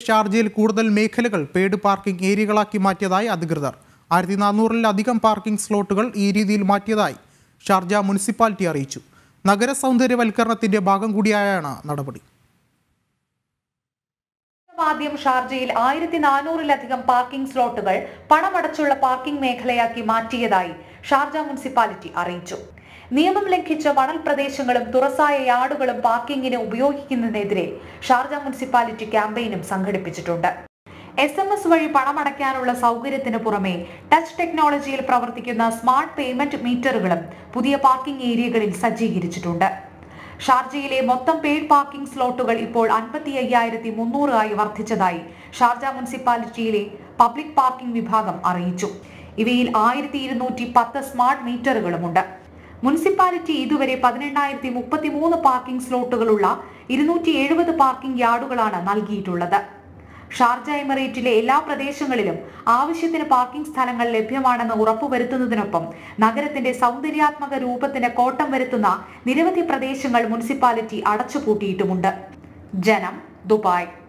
ഷാർജയിൽ കൂടുതൽ മേഖലകൾ പെയ്ഡ് പാർക്കിംഗ് ഏരിയകളാക്കി മാറ്റിയതായി അധികൃതർ ആയിരത്തി നാനൂറിലധികം പാർക്കിംഗ് സ്ലോട്ടുകൾ ഈ രീതിയിൽ മാറ്റിയതായി ഷാർജ മുനിസിപ്പാലിറ്റി അറിയിച്ചു നഗര സൗന്ദര്യവൽക്കരണത്തിന്റെ ഭാഗം കൂടിയായാണ് നടപടി ആദ്യം ഷാർജയിൽ ആയിരത്തി നാനൂറിലധികം പാർക്കിംഗ് സ്ലോട്ടുകൾ പണമടച്ചുള്ള പാർക്കിംഗ് മേഖലയാക്കി മാറ്റിയതായി ഷാർജ മുനിസിപ്പാലിറ്റി അറിയിച്ചു നിയമം ലംഘിച്ച മണൽ പ്രദേശങ്ങളും തുറസായ യാർഡുകളും പാർക്കിങ്ങിന് ഉപയോഗിക്കുന്നതിനെതിരെ ഷാർജ മുനിസിപ്പാലിറ്റി ക്യാമ്പയിനും സംഘടിപ്പിച്ചിട്ടുണ്ട് എസ് എം എസ് വഴി പണമടയ്ക്കാനുള്ള സൗകര്യത്തിന് പുറമെ ടച്ച് ടെക്നോളജിയിൽ പ്രവർത്തിക്കുന്ന സ്മാർട്ട് പേയ്മെന്റ് മീറ്ററുകളും പുതിയ പാർക്കിംഗ് ഏരിയകളിൽ സജ്ജീകരിച്ചിട്ടുണ്ട് ഷാർജയിലെ മൊത്തം പെയ്ഡ് പാർക്കിംഗ് സ്ലോട്ടുകൾ ഇപ്പോൾ അൻപത്തി അയ്യായിരത്തി മുന്നൂറ് ആയി വർദ്ധിച്ചതായി ഷാർജ മുനിസിപ്പാലിറ്റിയിലെ പബ്ലിക് പാർക്കിംഗ് വിഭാഗം അറിയിച്ചു ഇവയിൽ ആയിരത്തി ഇരുന്നൂറ്റി പത്ത് സ്മാർട്ട് മീറ്ററുകളുമുണ്ട് മുനിസിപ്പാലിറ്റി ഇതുവരെ പതിനെണ്ണായിരത്തി മുപ്പത്തി മൂന്ന് പാർക്കിംഗ് സ്ലോട്ടുകളുള്ള ഇരുന്നൂറ്റി എഴുപത് പാർക്കിംഗ് യാർഡുകളാണ് നൽകിയിട്ടുള്ളത് ഷാർജ എമിറേറ്റിലെ എല്ലാ പ്രദേശങ്ങളിലും ആവശ്യത്തിന് പാർക്കിംഗ് സ്ഥലങ്ങൾ ലഭ്യമാണെന്ന് ഉറപ്പുവരുത്തുന്നതിനൊപ്പം നഗരത്തിന്റെ സൗന്ദര്യാത്മക രൂപത്തിന് കോട്ടം വരുത്തുന്ന നിരവധി പ്രദേശങ്ങൾ മുനിസിപ്പാലിറ്റി അടച്ചുപൂട്ടിയിട്ടുമുണ്ട് ജനം ദുബായ്